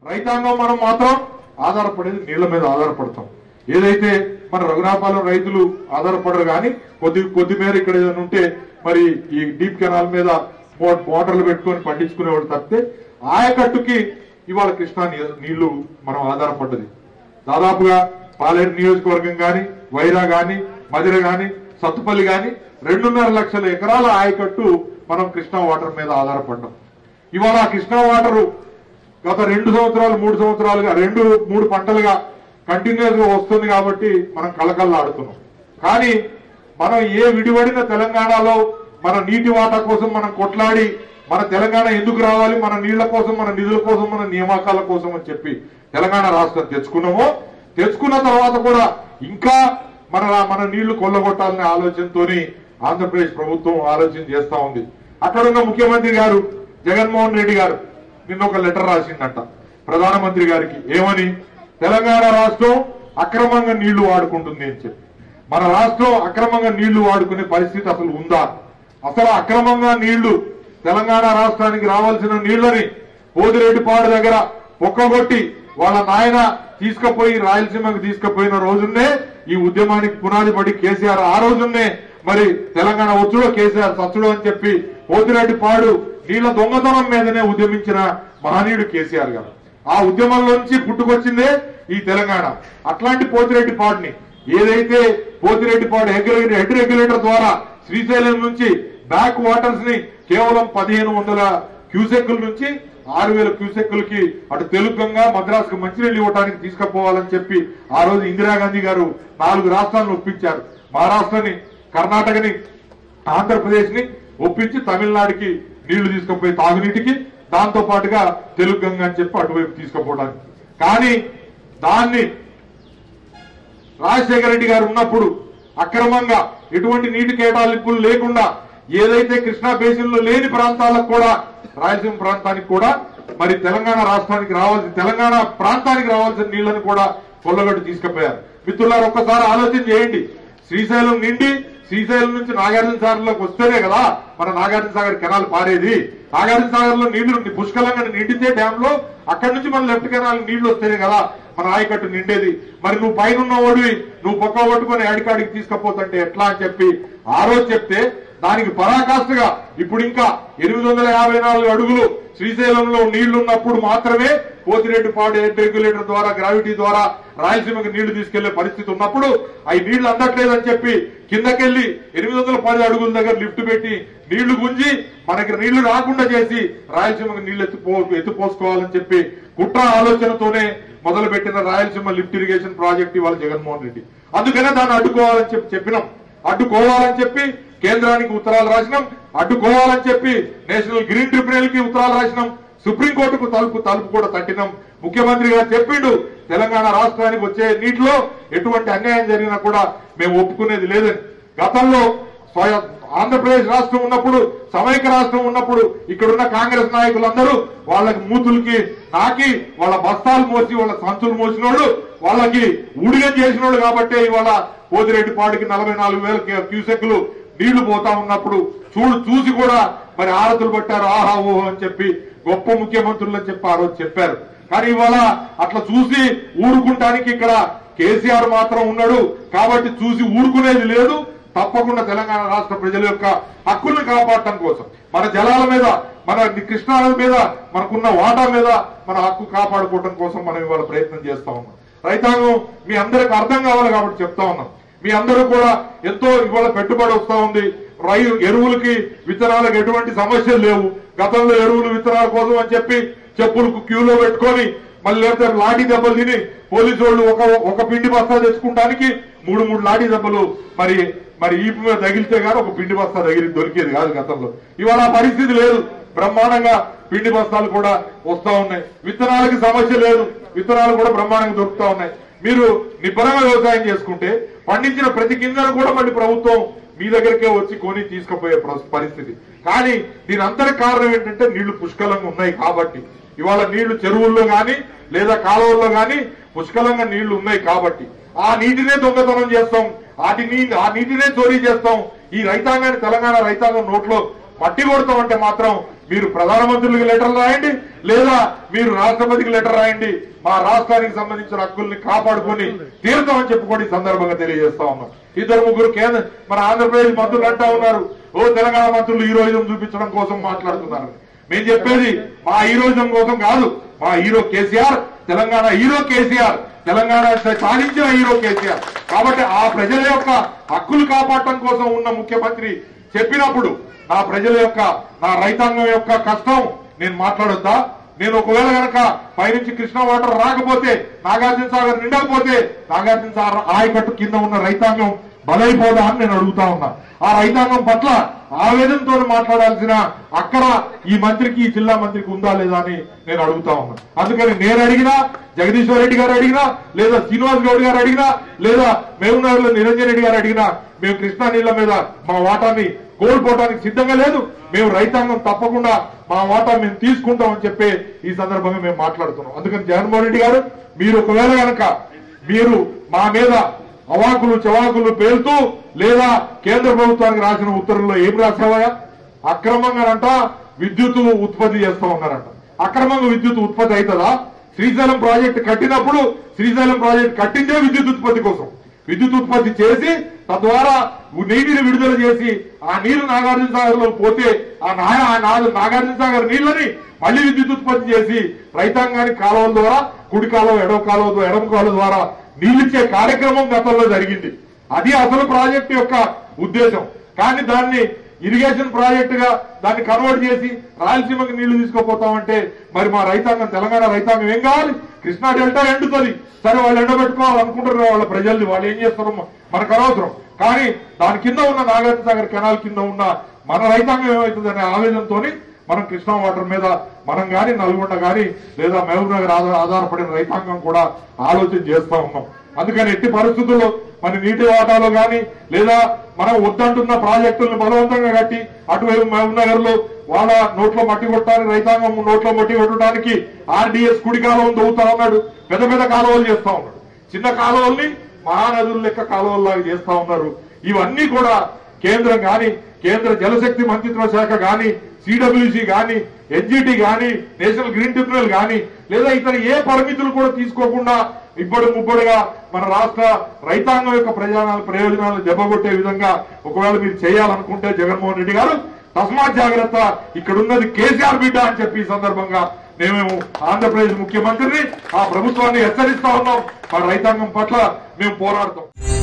రైతాంగం మనం మాత్రం ఆధారపడేది నీళ్ల మీద ఆధారపడతాం ఏదైతే మన రఘునాథపాలెం రైతులు ఆధారపడరు కానీ కొద్ది కొద్ది మేర ఇక్కడ ఏదైనా ఉంటే మరి ఈ డీప్ కెనాల్ మీద మో- మోటార్లు పెట్టుకొని పండించుకునేవాడు తప్పితే ఆయకట్టుకి ఇవాళ కృష్ణా నీ- నీళ్లు మనం ఆధారపడ్డది దాదాపుగా పాలేరు నియోజకవర్గం గాని వైరా గాని మదిర గాని సత్తుపల్లి గాని రెండున్నర లక్షల ఎకరాల ఆయకట్టు మనం కృష్ణా వాటర్ మీద ఆధారపడ్డాం ఇవాళ ఆ కృష్ణా వాటరు గత రెండు సంవత్సరాలు మూడు సంవత్సరాలుగా రెండు మూడు పంటలుగా కంటిన్యూస్ గా వస్తుంది కాబట్టి మనం కలకల్లాడుతున్నాం కానీ మనం ఏ విడివడిన తెలంగాణలో మన నీటి వాటా కోసం మనం కొట్లాడి మన తెలంగాణ ఎందుకు రావాలి మన నీళ్ల కోసం మన నిధుల కోసం మన నియామకాల కోసం అని చెప్పి తెలంగాణ రాష్ట్రం తెచ్చుకున్నామో తెచ్చుకున్న తర్వాత కూడా ఇంకా మన మన నీళ్లు కొల్లగొట్టాలనే ఆలోచనతోని ఆంధ్రప్రదేశ్ ప్రభుత్వం ఆలోచన చేస్తా ఉంది అక్కడ ఉన్న ముఖ్యమంత్రి గారు జగన్మోహన్ రెడ్డి గారు నిన్న ఒక లెటర్ రాసిందంట ప్రధానమంత్రి గారికి ఏమని తెలంగాణ రాష్ట్రం అక్రమంగా నీళ్లు వాడుకుంటుంది అని చెప్పి మన రాష్ట్రం అక్రమంగా నీళ్లు వాడుకునే పరిస్థితి అసలు ఉందా అసలు అక్రమంగా నీళ్లు తెలంగాణ రాష్ట్రానికి రావాల్సిన నీళ్లని పోదిరెడ్డిపాడు దగ్గర ఒక్కగొట్టి వాళ్ళ నాయన తీసుకుపోయి రాయలసీమకు తీసుకుపోయిన రోజున్నే ఈ ఉద్యమానికి పునాది పడి కేసీఆర్ ఆ రోజున్నే మరి తెలంగాణ వచ్చుడో కేసీఆర్ సచ్చుడో అని చెప్పి పోతిరెడ్డిపాడు నీళ్ల దొంగతనం మీదనే ఉద్యమించిన మహనీయుడు కేసీఆర్ గారు ఆ ఉద్యమంలోంచి పుట్టుకొచ్చిందే ఈ తెలంగాణ అట్లాంటి పోతిరెడ్డిపాడుని ఏదైతే పోతిరెడ్డిపాడు హెడ్ హెడ్ రెగ్యులేటర్ ద్వారా శ్రీశైలం నుంచి బ్యాక్ వాటర్స్ ని కేవలం పదిహేను వందల క్యూసెక్కుల నుంచి ఆరు వేల క్యూసెక్కులకి అటు తెలుగంగా మద్రాసుకు మంచినీళ్ళు ఇవ్వడానికి తీసుకుపోవాలని చెప్పి ఆ రోజు ఇందిరాగాంధీ గారు నాలుగు రాష్ట్రాలను ఒప్పించారు మహారాష్ట్రని కర్ణాటకని ఆంధ్రప్రదేశ్ ని ఒప్పించి తమిళనాడుకి నీళ్లు తీసుకుపోయి తాగునీటికి దాంతో పాటుగా తెలుగంగా అని చెప్పి అటువైపు తీసుకుపోవడానికి కానీ దాన్ని రాజశేఖర రెడ్డి గారు ఉన్నప్పుడు అక్రమంగా ఎటువంటి నీటి కేటాయింపులు లేకుండా ఏదైతే కృష్ణా బేసిన్ లో లేని ప్రాంతాలకు కూడా రాయలసీమ ప్రాంతానికి కూడా మరి తెలంగాణ రాష్ట్రానికి రావాల్సిన తెలంగాణ ప్రాంతానికి రావాల్సిన నీళ్లను కూడా కొల్లగొట్టు తీసుకుపోయారు మిత్రులారు ఒక్కసారి ఆలోచన చేయండి శ్రీశైలం నిండి శ్రీశైలం నుంచి నాగార్జున సాగర్ లోకి వస్తేనే కదా మన నాగార్జున సాగర్ కెనాల్ పారేది నాగార్జున సాగర్ లో నీళ్లు పుష్కలంగా నిండితే డ్యామ్ లో అక్కడి నుంచి మన లెఫ్ట్ కెనాల్ నీళ్లు వస్తేనే కదా మన ఆయకట్టు నిండేది మరి నువ్వు పైన ఉన్న ఓడివి నువ్వు పొక్క పట్టుకొని అడికాడికి తీసుకపోతుంటే ఎట్లా అని చెప్పి ఆ రోజు చెప్తే దానికి పరాకాష్ఠగా ఇప్పుడు ఇంకా ఎనిమిది వందల యాభై నాలుగు అడుగులు శ్రీశైలంలో నీళ్లున్నప్పుడు మాత్రమే పోతిరెడ్డి పాడు హెడ్ రెగ్యులేటర్ ద్వారా గ్రావిటీ ద్వారా రాయలసీమకి నీళ్లు తీసుకెళ్లే పరిస్థితి ఉన్నప్పుడు అవి నీళ్లు అందట్లేదని చెప్పి కిందకెళ్లి ఎనిమిది వందల పది అడుగుల దగ్గర లిఫ్ట్ పెట్టి నీళ్లు గుంజి మనకి నీళ్లు రాకుండా చేసి రాయలసీమకి నీళ్లు ఎత్తిపో ఎత్తిపోసుకోవాలని చెప్పి కుట్ర ఆలోచనతోనే మొదలు పెట్టిన రాయలసీమ లిఫ్ట్ ఇరిగేషన్ ప్రాజెక్ట్ ఇవాళ జగన్మోహన్ రెడ్డి అందుకనే దాన్ని అడ్డుకోవాలని చెప్పి చెప్పినాం అడ్డుకోవాలని చెప్పి కేంద్రానికి ఉత్తరాలు రాసినాం అడ్డుకోవాలని చెప్పి నేషనల్ గ్రీన్ ట్రిబ్యునల్ కి ఉత్తరాలు రాసినాం సుప్రీంకోర్టుకు తలుపు తలుపు కూడా తట్టినాం ముఖ్యమంత్రి గారు చెప్పిండు తెలంగాణ రాష్ట్రానికి వచ్చే నీటిలో ఎటువంటి అన్యాయం జరిగినా కూడా మేము ఒప్పుకునేది లేదని గతంలో స్వయం ఆంధ్రప్రదేశ్ రాష్ట్రం ఉన్నప్పుడు సమైక్య రాష్ట్రం ఉన్నప్పుడు ఇక్కడున్న కాంగ్రెస్ నాయకులందరూ వాళ్ళకి మూతులకి నాకి వాళ్ళ బస్తాలు మోసి వాళ్ళ సంచులు మోసినోళ్ళు వాళ్ళకి ఊడిగం చేసినోళ్ళు కాబట్టే ఇవాళ పోతిరెడ్డి పాడికి నలభై నాలుగు వేల క్యూసెక్లు నీళ్లు పోతా ఉన్నప్పుడు చూడు చూసి కూడా మరి ఆరతులు పట్టారు ఆహా ఓహో అని చెప్పి గొప్ప ముఖ్యమంత్రులు అని చెప్పి ఆ రోజు చెప్పారు కానీ ఇవాళ అట్లా చూసి ఊరుకుంటానికి ఇక్కడ కేసీఆర్ మాత్రం ఉన్నాడు కాబట్టి చూసి ఊరుకునేది లేదు తప్పకుండా తెలంగాణ రాష్ట్ర ప్రజల యొక్క హక్కుల్ని కాపాడటం కోసం మన జలాల మీద మన కృష్ణా నది మీద మనకున్న వాటా మీద మన హక్కు కాపాడుకోవటం కోసం మనం ఇవాళ ప్రయత్నం చేస్తా ఉన్నాం రైతాంగం మీ అందరికి అర్థం కావాలి కాబట్టి చెప్తా ఉన్నాం మీ అందరూ కూడా ఎంతో ఇవాళ పెట్టుబడి వస్తా ఉంది రై ఎరువులకి విత్తనాలకు ఎటువంటి సమస్యలు లేవు గతంలో ఎరువులు విత్తనాల కోసం అని చెప్పి చెప్పులకు క్యూలో పెట్టుకొని మళ్ళీ లేకపోతే లాఠీ దెబ్బలు తిని పోలీసు వాళ్ళు ఒక ఒక పిండి బస్తా తెచ్చుకుంటానికి మూడు మూడు లాఠీ దెబ్బలు మరి మరి ఈపు మీద తగిలితే గానీ ఒక పిండి బస్తా తగిలి దొరికేది కాదు గతంలో ఇవాళ ఆ పరిస్థితి లేదు బ్రహ్మాండంగా పిండి బస్తాలు కూడా వస్తా ఉన్నాయి విత్తనాలకి సమస్య లేదు విత్తనాలు కూడా బ్రహ్మాండంగా దొరుకుతా ఉన్నాయి మీరు నిబ్బరంగా వ్యవసాయం చేసుకుంటే పండించిన ప్రతి గింజను కూడా మళ్ళీ ప్రభుత్వం మీ దగ్గరికే వచ్చి కొని తీసుకుపోయే ప్ర- పరిస్థితి కానీ దీని అంతటి కారణం ఏంటంటే నీళ్లు పుష్కలంగా ఉన్నాయి కాబట్టి ఇవాళ నీళ్లు చెరువుల్లో గాని లేదా కాలువల్లో గాని పుష్కలంగా నీళ్లు ఉన్నాయి కాబట్టి ఆ నీటినే దొంగతనం చేస్తాం వాటి నీ ఆ నీటినే చోరీ చేస్తాం ఈ రైతాంగాన్ని తెలంగాణ రైతాంగం నోట్లో మట్టి కొడతామంటే మాత్రం మీరు ప్రధానమంత్రులకు లెటర్ రాయండి లేదా మీరు రాష్ట్రపతికి లెటర్ రాయండి మా రాష్ట్రానికి సంబంధించిన హక్కుల్ని కాపాడుకొని తీరుతామని చెప్పుకొని ఈ సందర్భంగా తెలియజేస్తా ఉన్నాం ఇద్దరు ముగ్గురు కేంద్ర మన ఆంధ్రప్రదేశ్ మంత్రులు అంటా ఉన్నారు ఓ తెలంగాణ మంత్రులు హీరోయిజం చూపించడం కోసం మాట్లాడుతున్నారు మేము చెప్పేది మా హీరోయిజం కోసం కాదు మా హీరో కేసీఆర్ తెలంగాణ హీరో కేసీఆర్ తెలంగాణ సాధించిన హీరో కేసీఆర్ కాబట్టి ఆ ప్రజల యొక్క హక్కులు కాపాడటం కోసం ఉన్న ముఖ్యమంత్రి చెప్పినప్పుడు నా ప్రజల యొక్క నా రైతాంగం యొక్క కష్టం నేను మాట్లాడొద్దా నేను ఒకవేళ గనక పైనుంచి కృష్ణా వాటర్ రాకపోతే నాగార్జున సాగర్ నిండకపోతే నాగార్జున సాగర్ ఆయకట్టు కింద ఉన్న రైతాంగం బలైపోదా అని నేను అడుగుతా ఉన్నా ఆ రైతాంగం పట్ల ఆవేదనతో మాట్లాడాల్సిన అక్కడ ఈ మంత్రికి ఈ జిల్లా మంత్రికి ఉందా లేదా అని నేను అడుగుతా ఉన్నా అందుకని నేను అడిగినా జగదీశ్వర్ రెడ్డి గారు అడిగినా లేదా శ్రీనివాస్ గౌడ్ గారు అడిగినా లేదా మేమునగర్ లో నిరంజన్ రెడ్డి గారు అడిగినా మేము కృష్ణా నీళ్ల మీద మా వాటాన్ని కోల్పోవడానికి సిద్ధంగా లేదు మేము రైతాంగం తప్పకుండా మా వాటా మేము తీసుకుంటామని చెప్పి ఈ సందర్భంగా మేము మాట్లాడుతున్నాం అందుకని జగన్మోహన్ రెడ్డి గారు మీరు ఒకవేళ గనక మీరు మా మీద అవాకులు చవాకులు పేలుతూ లేదా కేంద్ర ప్రభుత్వానికి రాసిన ఉత్తర్వుల్లో ఏం రాసావా అక్రమంగానంట విద్యుత్ ఉత్పత్తి చేస్తా ఉన్నారంట అక్రమంగా విద్యుత్ ఉత్పత్తి అవుతుందా శ్రీశైలం ప్రాజెక్టు కట్టినప్పుడు శ్రీశైలం ప్రాజెక్టు కట్టిందే విద్యుత్ ఉత్పత్తి కోసం విద్యుత్ ఉత్పత్తి చేసి తద్వారా నీటిని విడుదల చేసి ఆ నీరు నాగార్జున సాగర్ లో పోతే ఆ నా ఆ నా- నాగార్జున సాగర్ నీళ్లని మళ్ళీ విద్యుత్ ఉత్పత్తి చేసి రైతాంగానికి కాలువల ద్వారా కుడి కాలువ ఎడమ కాలువ ద్వారా, ఎడమ కాలువ ద్వారా నీళ్ళిచ్చే కార్యక్రమం గతంలో జరిగింది అది అసలు ప్రాజెక్టు యొక్క ఉద్దేశం కానీ దాన్ని ఇరిగేషన్ ప్రాజెక్ట్ గా దాన్ని కన్వర్ట్ చేసి రాయలసీమకి నీళ్లు తీసుకుపోతామంటే మరి మా రైతాంగం తెలంగాణ రైతాంగం ఏం కావాలి కృష్ణా డెల్టా ఎండుతుంది సరే వాళ్ళు ఎండబెట్టుకోవాలనుకుంటారు వాళ్ళ ప్రజల్ని వాళ్ళు ఏం చేస్తారో మ- మనకు అనవసరం కానీ దాని కింద ఉన్న నాగార్జున సాగర్ కెనాల్ కింద ఉన్న మన రైతాంగం ఏమవుతుందనే ఆవేదనతోని మనం కృష్ణా వాటర్ మీద మనం గాని నల్గొండ గాని లేదా మహబూబ్ నగర్ ఆధార ఆధారపడిన రైతాంగం కూడా ఆలోచన చేస్తా ఉన్నాం అందుకని ఎట్టి పరిస్థితుల్లో మన నీటి వాటాలో గాని లేదా మనం వద్దంటున్న ప్రాజెక్టులను బలవంతంగా కట్టి అటువైపు మహబూబ్ నగర్ లో వాళ్ళ నోట్లో మట్టి కొట్టడానికి రైతాంగం నోట్లో మట్టి కొట్టడానికి ఆర్డీఎస్ కుడి కాలువలు దవ్వుతా ఉన్నాడు పెద్ద పెద్ద కాలువలు చేస్తా ఉన్నాడు చిన్న కాలువల్ని మహానదుల లెక్క కాలువల్లాగా చేస్తా ఉన్నారు ఇవన్నీ కూడా కేంద్రం గాని కేంద్ర జలశక్తి మంత్రిత్వ శాఖ గాని సిడబ్ల్యూసి గాని ఎన్జిటి గాని నేషనల్ గ్రీన్ ట్రిబ్యునల్ గాని లేదా ఇతర ఏ పరిమితులు కూడా తీసుకోకుండా ఇబ్బడి ముబ్బడిగా మన రాష్ట్ర రైతాంగం యొక్క ప్రయోజనాలు ప్రయోజనాలు దెబ్బగొట్టే విధంగా ఒకవేళ మీరు చేయాలనుకుంటే జగన్మోహన్ రెడ్డి గారు తస్మాత్ జాగ్రత్త ఇక్కడ ఉన్నది కేసీఆర్ బిడ్డ అని చెప్పి ఈ సందర్భంగా మేము ఆంధ్రప్రదేశ్ ముఖ్యమంత్రిని ఆ ప్రభుత్వాన్ని హెచ్చరిస్తా ఉన్నాం మా రైతాంగం పట్ల మేము పోరాడతాం